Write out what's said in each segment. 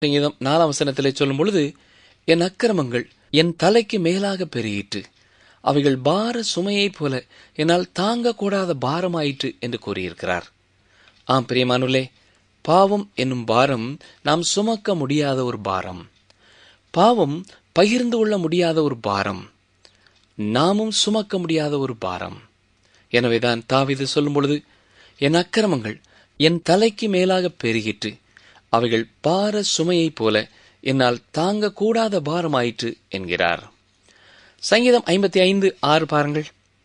சங்கீதம் நாலாம் வசனத்திலே சொல்லும் பொழுது என் அக்கிரமங்கள் என் தலைக்கு மேலாக பெருகிற்று அவைகள் பார சுமையைப் போல என்னால் தாங்கக்கூடாத பாரமாயிற்று என்று கூறியிருக்கிறார் ஆம் பிரியமானுள்ளே பாவம் என்னும் பாரம் நாம் சுமக்க முடியாத ஒரு பாரம் பாவம் பகிர்ந்து கொள்ள முடியாத ஒரு பாரம் நாமும் சுமக்க முடியாத ஒரு பாரம் எனவேதான் தாவிது சொல்லும் பொழுது என் அக்கிரமங்கள் என் தலைக்கு மேலாக பெருகிற்று அவைகள் பார சுமையைப் போல என்னால் தாங்கக்கூடாத பாரமாயிற்று என்கிறார் சங்கீதம் ஐம்பத்தி ஐந்து ஆறு பாருங்கள்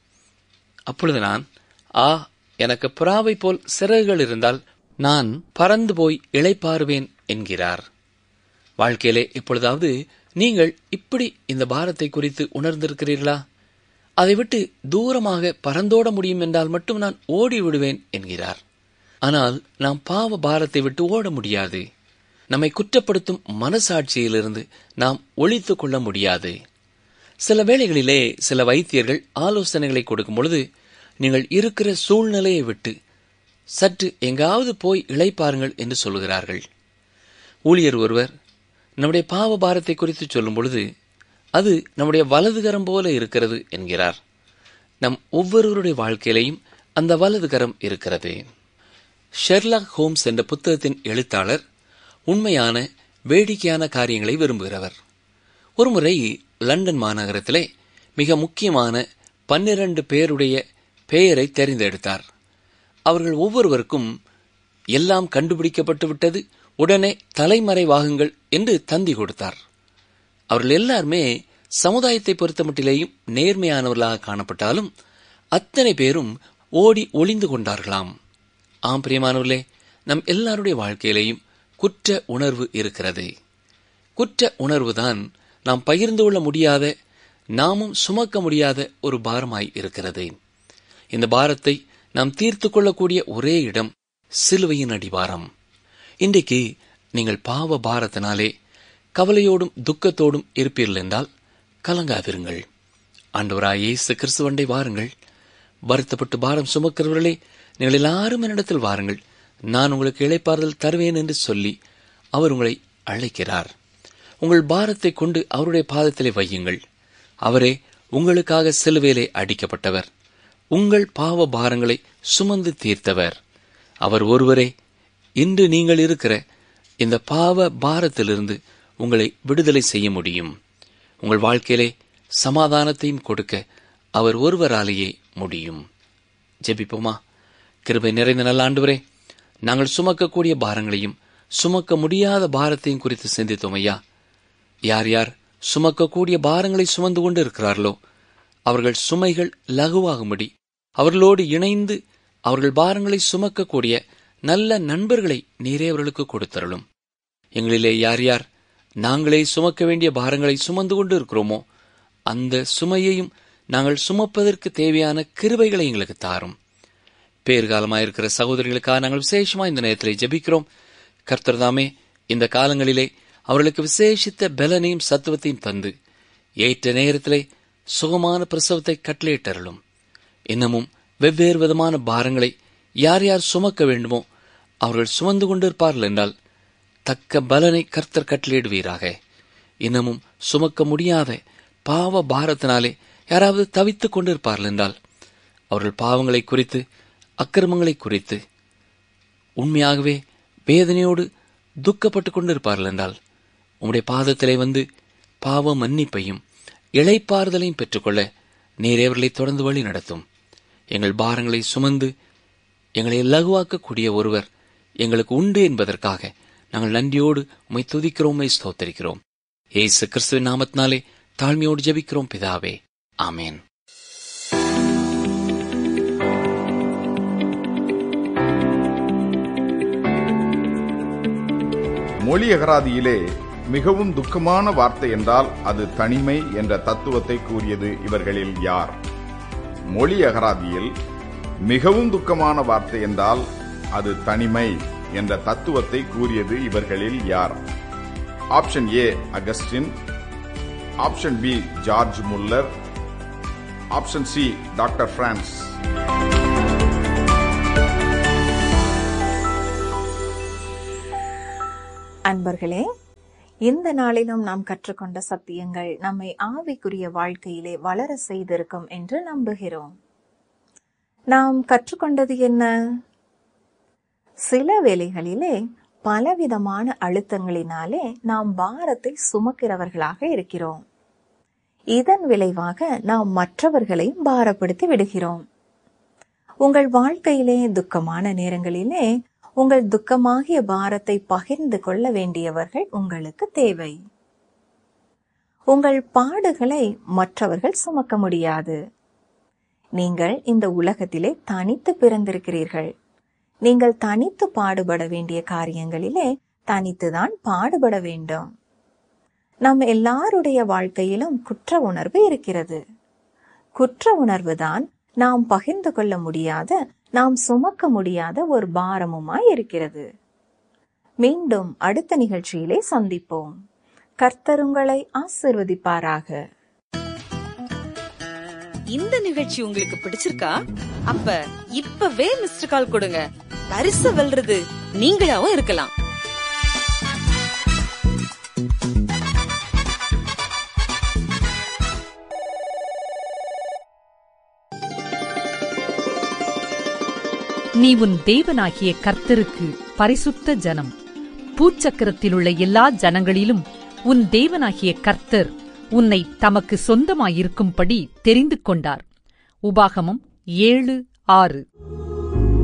அப்பொழுது நான் ஆ எனக்கு புறாவை போல் சிறகுகள் இருந்தால் நான் பறந்து போய் இளைப்பாறுவேன் என்கிறார் வாழ்க்கையிலே எப்பொழுதாவது நீங்கள் இப்படி இந்த பாரத்தை குறித்து உணர்ந்திருக்கிறீர்களா அதை விட்டு தூரமாக பறந்தோட முடியும் என்றால் மட்டும் நான் ஓடி விடுவேன் என்கிறார் ஆனால் நாம் பாவ பாரத்தை விட்டு ஓட முடியாது நம்மை குற்றப்படுத்தும் மனசாட்சியிலிருந்து நாம் ஒழித்து கொள்ள முடியாது சில வேளைகளிலே சில வைத்தியர்கள் ஆலோசனைகளை கொடுக்கும் பொழுது நீங்கள் இருக்கிற சூழ்நிலையை விட்டு சற்று எங்காவது போய் இளைப்பாருங்கள் என்று சொல்லுகிறார்கள் ஊழியர் ஒருவர் நம்முடைய பாவ பாரத்தை குறித்து சொல்லும் பொழுது அது நம்முடைய வலதுகரம் போல இருக்கிறது என்கிறார் நம் ஒவ்வொருவருடைய வாழ்க்கையிலையும் அந்த வலதுகரம் இருக்கிறது ஷெர்லாக் ஹோம்ஸ் என்ற புத்தகத்தின் எழுத்தாளர் உண்மையான வேடிக்கையான காரியங்களை விரும்புகிறவர் ஒருமுறை லண்டன் மாநகரத்திலே மிக முக்கியமான பன்னிரண்டு பேருடைய பெயரை தெரிந்தெடுத்தார் அவர்கள் ஒவ்வொருவருக்கும் எல்லாம் கண்டுபிடிக்கப்பட்டு விட்டது உடனே தலைமறைவாகுங்கள் என்று தந்தி கொடுத்தார் அவர்கள் எல்லாருமே சமுதாயத்தை பொறுத்தமட்டிலேயும் நேர்மையானவர்களாக காணப்பட்டாலும் அத்தனை பேரும் ஓடி ஒளிந்து கொண்டார்களாம் ஆம் பிரியமானவர்களே நம் எல்லாருடைய வாழ்க்கையிலேயும் குற்ற உணர்வு இருக்கிறது குற்ற உணர்வுதான் நாம் பகிர்ந்து கொள்ள முடியாத நாமும் சுமக்க முடியாத ஒரு பாரமாய் இருக்கிறது இந்த பாரத்தை நாம் தீர்த்து கொள்ளக்கூடிய ஒரே இடம் சிலுவையின் அடிவாரம் இன்றைக்கு நீங்கள் பாவ பாரத்தினாலே கவலையோடும் துக்கத்தோடும் இருப்பீர்கள் என்றால் கலங்காதிருங்கள் ஆண்டவராய் இயேசு கிறிஸ்துவண்டை வாருங்கள் வருத்தப்பட்டு பாரம் சுமக்கிறவர்களே நீங்கள் எல்லாரும் என்னிடத்தில் வாருங்கள் நான் உங்களுக்கு இழைப்பாறுதல் தருவேன் என்று சொல்லி அவர் உங்களை அழைக்கிறார் உங்கள் பாரத்தை கொண்டு அவருடைய பாதத்திலே வையுங்கள் அவரே உங்களுக்காக சிலுவையிலே அடிக்கப்பட்டவர் உங்கள் பாவ பாரங்களை சுமந்து தீர்த்தவர் அவர் ஒருவரே இன்று நீங்கள் இருக்கிற இந்த பாவ பாரத்திலிருந்து உங்களை விடுதலை செய்ய முடியும் உங்கள் வாழ்க்கையிலே சமாதானத்தையும் கொடுக்க அவர் ஒருவராலேயே முடியும் ஜெபிப்போமா கிருபை நிறைந்த நல்ல ஆண்டவரே நாங்கள் சுமக்கக்கூடிய பாரங்களையும் சுமக்க முடியாத பாரத்தையும் குறித்து சிந்தித்தோம் ஐயா யார் யார் சுமக்கக்கூடிய பாரங்களை சுமந்து கொண்டு இருக்கிறார்களோ அவர்கள் சுமைகள் லகுவாகும்படி அவர்களோடு இணைந்து அவர்கள் பாரங்களை சுமக்கக்கூடிய நல்ல நண்பர்களை நீரே அவர்களுக்கு கொடுத்தருளும் எங்களிலே யார் யார் நாங்களே சுமக்க வேண்டிய பாரங்களை சுமந்து கொண்டு இருக்கிறோமோ அந்த சுமையையும் நாங்கள் சுமப்பதற்கு தேவையான கிருபைகளை எங்களுக்கு தாரும் பேர்காலமாயிருக்கிற சகோதரிகளுக்காக நாங்கள் விசேஷமா இந்த நேரத்தில் ஜெபிக்கிறோம் கர்த்தர்தாமே இந்த காலங்களிலே அவர்களுக்கு விசேஷித்த பலனையும் சத்துவத்தையும் தந்து ஏற்ற நேரத்திலே சுகமான பிரசவத்தை கட்டளையிட்டருளும் இன்னமும் வெவ்வேறு விதமான பாரங்களை யார் யார் சுமக்க வேண்டுமோ அவர்கள் சுமந்து கொண்டிருப்பார்கள் என்றால் தக்க பலனை கர்த்தர் கட்டளையிடுவீராக இன்னமும் சுமக்க முடியாத பாவ பாரத்தினாலே யாராவது தவித்துக் கொண்டிருப்பார்கள் என்றால் அவர்கள் பாவங்களை குறித்து அக்கிரமங்களை குறித்து உண்மையாகவே வேதனையோடு துக்கப்பட்டு கொண்டிருப்பார்கள் என்றால் உம்முடைய பாதத்திலே வந்து பாவ மன்னிப்பையும் இளைப்பாறுதலையும் பெற்றுக்கொள்ள நீரேவர்களை தொடர்ந்து வழி நடத்தும் எங்கள் பாரங்களை சுமந்து எங்களை லகுவாக்கக்கூடிய ஒருவர் எங்களுக்கு உண்டு என்பதற்காக நாங்கள் நன்றியோடு உம்மை துதிக்கிறோம் உம்மை ஸ்தோத்தரிக்கிறோம் ஏசு கிறிஸ்துவின் நாமத்தினாலே தாழ்மையோடு ஜெபிக்கிறோம் பிதாவே ஆமேன் மொழி அகராதியிலே மிகவும் துக்கமான வார்த்தை என்றால் அது தனிமை என்ற தத்துவத்தை கூறியது இவர்களில் யார் மொழி அகராதியில் மிகவும் துக்கமான வார்த்தை என்றால் அது தனிமை என்ற தத்துவத்தை கூறியது இவர்களில் யார் option A Augustine option B George Muller option C doctor Franz அன்பர்களே இந்த நாளிலும் நாம் கற்றுக்கொண்ட சத்தியங்கள் நம்மை ஆவிக்குரிய வாழ்க்கையிலே வளர செய்திருக்கும் என்று நம்புகிறோம் நாம் கற்றுக்கொண்டது என்ன சில வேளைகளிலே பலவிதமான அழுத்தங்களினாலே நாம் பாரத்தை சுமக்கிறவர்களாக இருக்கிறோம் இதன் விளைவாக நாம் மற்றவர்களையும் பாரப்படுத்தி விடுகிறோம் உங்கள் வாழ்க்கையிலே துக்கமான நேரங்களிலே உங்கள் துக்கமாகிய பாரத்தை பகிர்ந்து கொள்ள வேண்டியவர்கள் உங்களுக்கு தேவை உங்கள் பாடுகளை மற்றவர்கள் சுமக்க முடியாது நீங்கள் இந்த உலகத்திலே தனித்து பிறந்திருக்கிறீர்கள் நீங்கள் தனித்து பாடுபட வேண்டிய காரியங்களிலே தனித்துதான் பாடுபட வேண்டும் நம் எல்லாருடைய வாழ்க்கையிலும் குற்ற உணர்வு இருக்கிறது குற்ற உணர்வுதான் நாம் பகிர்ந்து கொள்ள முடியாத நாம் சுமக்க முடியாத ஒரு பாரமுமாய் இருக்கிறது மீண்டும் அடுத்த நிகழ்ச்சியிலே சந்திப்போம் கர்த்தருங்களை ஆசிர்வதிப்பாராக இந்த நிகழ்ச்சி உங்களுக்கு பிடிச்சிருக்கா அப்ப இப்பவே மிஸ்டர் கால் கொடுங்க பரிசு வெல்றது நீங்களாவும் இருக்கலாம் நீ உன் தேவனாகிய கர்த்தருக்கு பரிசுத்த ஜனம் பூச்சக்கரத்திலுள்ள எல்லா ஜனங்களிலும் உன் தேவனாகிய கர்த்தர் உன்னை தமக்கு சொந்தமாயிருக்கும்படி தெரிந்து கொண்டார் உபாகமம் ஏழு ஆறு